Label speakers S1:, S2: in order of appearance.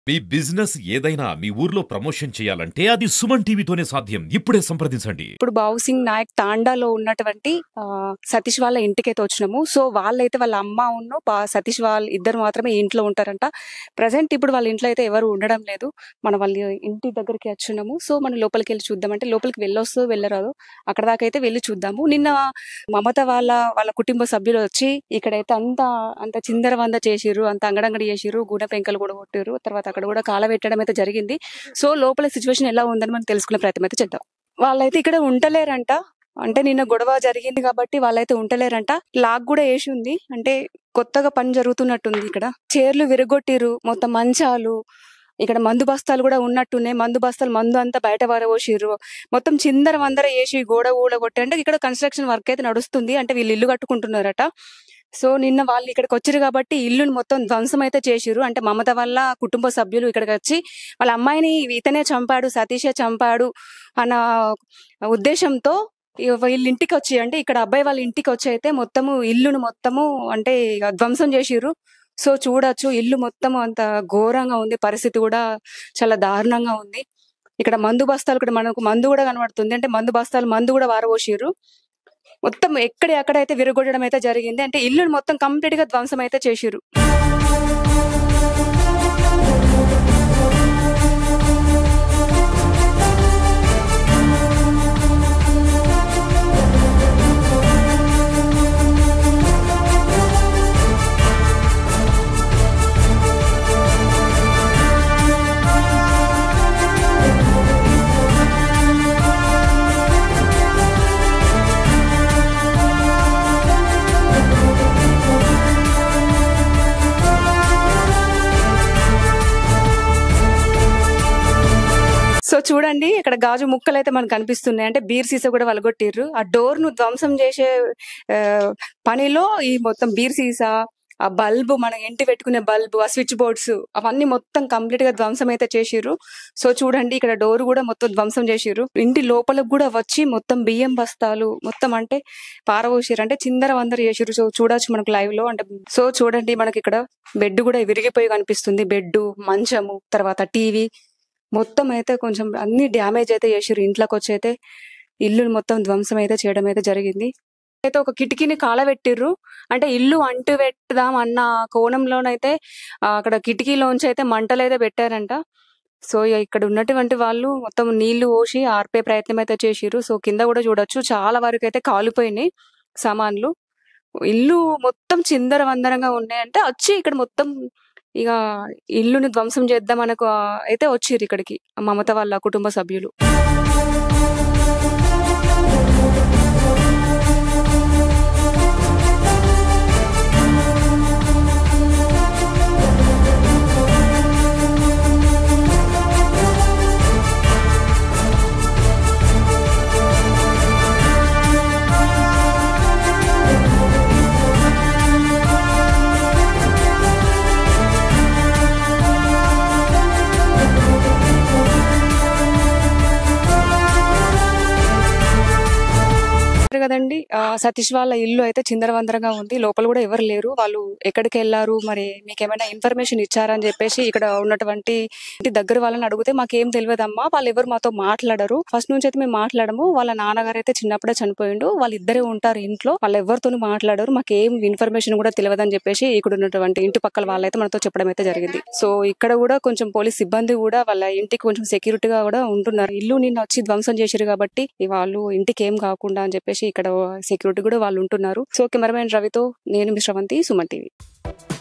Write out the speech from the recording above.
S1: మీ business ఏదైనా మీ ఊర్లో promotion చేయాలంటే అది సుమన్ టీవీతోనే సాధ్యం ఇప్పుడే సంప్రదించండి
S2: ఇప్పుడు బావుసింగ్ నాయక్ తాండాలో ఉన్నటువంటి ఆ, సతీష్ వాళ్ళ ఇంటికైతే వచ్చినాము సో వాళ్ళైతే వాళ్ళ అమ్మ ఉన్ను పా- సతీష్ వాళ్ళ ఇద్దరు మాత్రమే ఇంట్లో ఉంటారంట ప్రజెంట్ ఇప్పుడు వాళ్ళ ఇంట్లో అయితే ఎవరు ఉండడం లేదు మన వాళ్ళ ఇంటి దగ్గరికి వచ్చినాము సో మనం లోపలికి వెళ్ళి చూద్దామంటే లోపలికి వెళ్ళొస్తూ వెళ్ళరాదు అక్కడ దాకా అయితే వెళ్ళి చూద్దాము నిన్న మమత వాళ్ళ వాళ్ళ కుటుంబ సభ్యులు వచ్చి ఇక్కడైతే అంత అంత చిందర వంద చేసిర్రు అంత అంగడంగడి చేసిర్రు గూడ పెంకలు కూడా కొట్టారు తర్వాత అక్కడ కూడా కాల పెట్టడం అయితే జరిగింది సో లోపల సిచ్యువేషన్ ఎలా ఉందని మనం తెలుసుకునే ప్రయత్నం అయితే చేద్దాం వాళ్ళైతే ఇక్కడ ఉంటలేరంట అంటే నిన్న గొడవ జరిగింది కాబట్టి వాళ్ళైతే ఉంటలేరంట లాక్ కూడా వేసి ఉంది అంటే కొత్తగా పని జరుగుతున్నట్టుంది ఇక్కడ చైర్లు విరగొట్టిరు మొత్తం మంచాలు ఇక్కడ మందు బస్తాలు కూడా ఉన్నట్టున్నాయి మందు బస్తాలు మందు అంతా బయట పారబోసిర్రు మొత్తం చిందర వందర వేసి గోడ ఊడ కొట్టి అంటే ఇక్కడ కన్స్ట్రక్షన్ వర్క్ అయితే నడుస్తుంది అంటే వీళ్ళు ఇల్లు కట్టుకుంటున్నారట సో నిన్న వాళ్ళు ఇక్కడికి వచ్చారు కాబట్టి ఇల్లుని మొత్తం ధ్వంసం అయితే చేసిర్రు అంటే మమత వల్ల కుటుంబ సభ్యులు ఇక్కడికి వచ్చి వాళ్ళ అమ్మాయిని ఇతనే చంపాడు సతీషే చంపాడు అన్న ఉద్దేశంతో ఇక వీళ్ళ ఇంటికి వచ్చి అంటే ఇక్కడ అబ్బాయి వాళ్ళ ఇంటికి వచ్చి అయితే మొత్తము ఇల్లును మొత్తము అంటే ఇక ధ్వంసం చేసిర్రు సో చూడొచ్చు ఇల్లు మొత్తం అంత ఘోరంగా ఉంది పరిస్థితి కూడా చాలా దారుణంగా ఉంది ఇక్కడ మందు బస్తాలు ఇక్కడ మనకు మందు కూడా కనబడుతుంది అంటే మందు బస్తాలు మందు కూడా వారబోసిర్రు మొత్తం ఎక్కడ ఎక్కడైతే విరగొట్టడం అయితే జరిగింది అంటే ఇల్లును మొత్తం కంప్లీట్ గా ధ్వంసం అయితే చేసిర్రు సో చూడండి ఇక్కడ గాజు ముక్కలు అయితే మనకు కనిపిస్తున్నాయి అంటే బీర్ సీసా కూడా వలగొట్టిర్రు ఆ డోర్ ను ధ్వంసం చేసే ఆ, పనిలో ఈ మొత్తం బీర్ సీసా ఆ బల్బు మన ఇంటి పెట్టుకునే బల్బు ఆ స్విచ్ బోర్డ్స్ అవన్నీ మొత్తం కంప్లీట్ గా ధ్వంసం అయితే చేసిర్రు సో చూడండి ఇక్కడ డోర్ కూడా మొత్తం ధ్వంసం చేసిర్రు ఇంటి లోపలకు కూడా వచ్చి మొత్తం బియ్యం బస్తాలు మొత్తం అంటే పారబోసిర్రు అంటే చిందర వందర చేసిర్రు సో చూడొచ్చు మనకు లైవ్ లో అంటే సో చూడండి మనకి ఇక్కడ బెడ్ కూడా విరిగిపోయి కనిపిస్తుంది బెడ్ మంచము తర్వాత టీవీ మొత్తం అయితే కొంచెం అన్ని డ్యామేజ్ అయితే చేసిర్రు ఇంట్లోకి వచ్చి అయితే ఇల్లుని మొత్తం ధ్వంసం అయితే చేయడం అయితే జరిగింది అయితే ఒక కిటికీని కాలబెట్టిర్రు అంటే ఇల్లు అంటు పెట్టుదాం అన్న కోణంలోనైతే ఆ, అక్కడ కిటికీలోంచి అయితే మంటలు అయితే పెట్టారంట సో ఇక ఇక్కడ ఉన్నటువంటి వాళ్ళు మొత్తం నీళ్లు పోసి ఆర్పే ప్రయత్నం అయితే చేసిర్రు సో కింద కూడా చూడొచ్చు చాలా వరకు అయితే కాలిపోయినాయి సామాన్లు ఇల్లు మొత్తం చిందర వందరంగా ఉన్నాయంటే వచ్చి ఇక్కడ మొత్తం ఇక ఇల్లుని ధ్వంసం చేద్దాం అనకు అయితే వచ్చిర్రు ఇక్కడికి మమత వాళ్ళ కుటుంబ సభ్యులు చెప్పారు కదండి ఆ, సతీష్ వాళ్ళ ఇల్లు అయితే చిందరవందరగా ఉంది లోపల కూడా ఎవరు లేరు వాళ్ళు ఎక్కడికి వెళ్ళారు మరి మీకు ఏమైనా ఇన్ఫర్మేషన్ ఇచ్చారా అని చెప్పేసి ఇక్కడ ఉన్నటువంటి ఇంటి దగ్గర వాళ్ళని అడిగితే మాకేం తెలియదమ్మా వాళ్ళు ఎవరు మాతో మాట్లాడరు ఫస్ట్ నుంచి అయితే మేము మాట్లాడము వాళ్ళ నాన్నగారు అయితే చిన్నప్పుడే చనిపోయిండు వాళ్ళు ఇద్దరే ఉంటారు ఇంట్లో వాళ్ళు ఎవరితోనూ మాట్లాడరు మాకేం ఇన్ఫర్మేషన్ కూడా తెలియదని చెప్పేసి ఇక్కడ ఉన్నటువంటి ఇంటి పక్కల వాళ్ళైతే మనతో చెప్పడం అయితే జరిగింది సో ఇక్కడ కూడా కొంచెం పోలీస్ సిబ్బంది కూడా వాళ్ళ ఇంటికి కొంచెం సెక్యూరిటీగా కూడా ఉంటున్నారు ఇల్లు నిన్న వచ్చి ధ్వంసం చేశారు కాబట్టి ఈ వాళ్ళు ఇంటికి ఏం కాకుండా అని చెప్పేసి ఇక్కడ సెక్యూరిటీ కూడా వాళ్ళు ఉంటున్నారు సో కెమెరామెన్ రవితో నేను మీ శ్రవంతి సుమన్ టీవీ